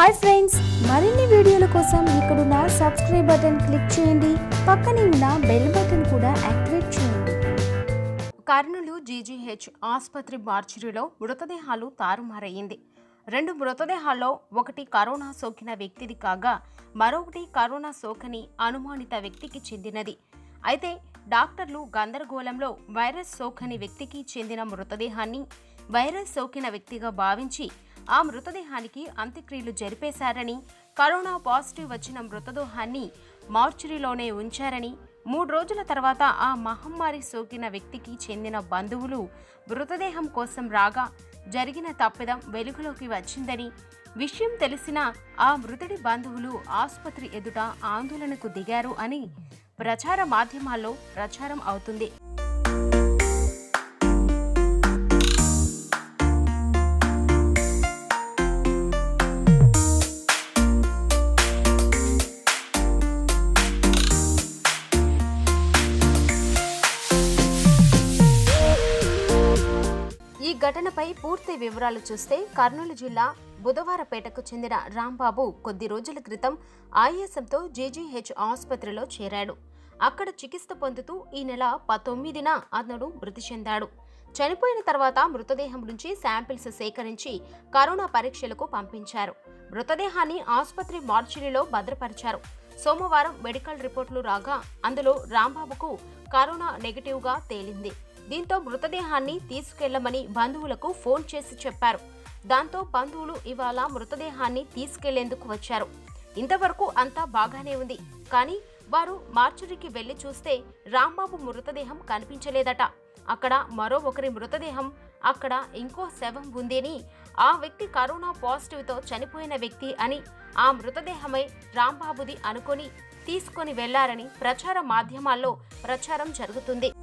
hi friends మరిన్ని వీడియోల కోసం ఇక్కడున్న సబ్స్క్రైబ్ బటన్ క్లిక్ చేయండి పక్కనే ఉన్న బెల్ బటన్ కూడా యాక్టివేట్ చేయండి కర్నూలు జీజీహెచ్ ఆసుపత్రి మార్చురీలో మృతదేహాలు తారుమారయ్యింది రెండు మృతదేహాల్లో ఒకటి కరోనా సోకిన వ్యక్తిది కాగా మరొకటి కరోనా సోకని అనుమానిత వ్యక్తికి చెందినది అయితే డాక్టర్లు గందరగోళంలో వైరస్ సోకని వ్యక్తికి చెందిన మృతదేహాన్ని వైరస్ సోకిన వ్యక్తిగా భావించి ఆ మృతదేహానికి అంత్యక్రియలు జరిపేశారని కరోనా పాజిటివ్ వచ్చిన మృతదేహాన్ని మార్చురీలోనే ఉంచారని మూడు రోజుల తర్వాత ఆ మహమ్మారి సోకిన వ్యక్తికి చెందిన బంధువులు మృతదేహం కోసం రాగా జరిగిన తప్పిదం వెలుగులోకి వచ్చిందని విషయం తెలిసిన ఆ మృతుడి బంధువులు ఆసుపత్రి ఎదుట ఆందోళనకు దిగారు అని ప్రచార మాధ్యమాల్లో ప్రచారం అవుతుంది ఈ ఘటనపై పూర్తి వివరాలు చూస్తే కర్నూలు జిల్లా బుధవారపేటకు చెందిన రాంబాబు కొద్ది రోజుల క్రితం ఆయాసంతో జేజీహెచ్ ఆసుపత్రిలో చేరాడు అక్కడ చికిత్స పొందుతూ ఈ నెల పంతొమ్మిదిన అతను మృతి చెందాడు చనిపోయిన తర్వాత మృతదేహం నుంచి శాంపిల్స్ సేకరించి కరోనా పరీక్షలకు పంపించారు మృతదేహాన్ని ఆసుపత్రి మార్చురీలో భద్రపరిచారు సోమవారం మెడికల్ రిపోర్టులు రాగా అందులో రాంబాబుకు కరోనా నెగిటివ్గా తేలింది దీంతో మృతదేహాన్ని తీసుకెళ్లమని బంధువులకు ఫోన్ చేసి చెప్పారు దాంతో బంధువులు ఇవాళ మృతదేహాన్ని తీసుకెళ్లేందుకు వచ్చారు ఇంతవరకు అంతా బాగానే ఉంది కానీ వారు మార్చురికి వెళ్లి చూస్తే రాంబాబు మృతదేహం కనిపించలేదట అక్కడ మరో ఒకరి మృతదేహం అక్కడ ఇంకో శవం ఉందని ఆ వ్యక్తి కరోనా పాజిటివ్తో చనిపోయిన వ్యక్తి అని ఆ మృతదేహమై రాంబాబుది అనుకొని తీసుకొని వెళ్లారని ప్రచార మాధ్యమాల్లో ప్రచారం జరుగుతుంది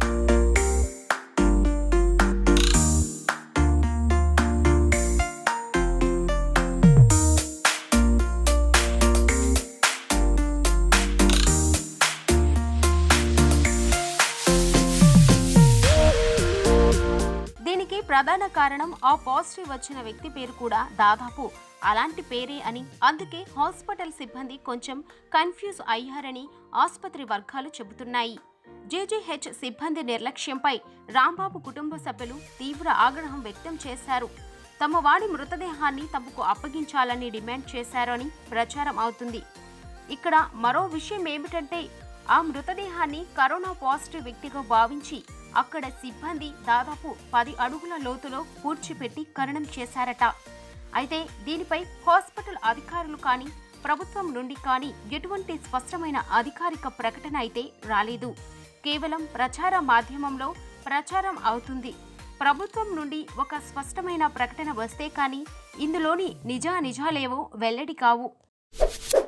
దీనికి ప్రధాన కారణం ఆ పాజిటివ్ వచ్చిన వ్యక్తి పేరు కూడా దాదాపు అలాంటి పేరే అని అందుకే హాస్పిటల్ సిబ్బంది కొంచెం కన్ఫ్యూజ్ అయ్యారని ఆసుపత్రి వర్గాలు చెబుతున్నాయి జేజీహెచ్ సిబ్బంది నిర్లక్ష్యంపై రాంబాబు కుటుంబ సభ్యులు తీవ్ర ఆగ్రహం వ్యక్తం చేశారు తమ వాడి మృతదేహాన్ని తమకు అప్పగించాలని డిమాండ్ చేశారని ప్రచారం అవుతుంది ఇక్కడ మరో విషయం ఏమిటంటే ఆ మృతదేహాన్ని కరోనా పాజిటివ్ వ్యక్తిగా భావించి అక్కడ సిబ్బంది దాదాపు పది అడుగుల లోతులో పూడ్చిపెట్టి ఖననం చేశారట అయితే దీనిపై హాస్పిటల్ అధికారులు కానీ ప్రభుత్వం నుండి కానీ ఎటువంటి స్పష్టమైన అధికారిక ప్రకటన అయితే రాలేదు కేవలం ప్రచార మాధ్యమంలో ప్రచారం అవుతుంది ప్రభుత్వం నుండి ఒక స్పష్టమైన ప్రకటన వస్తే కానీ ఇందులోని నిజా నిజాలేవో వెల్లడి కావు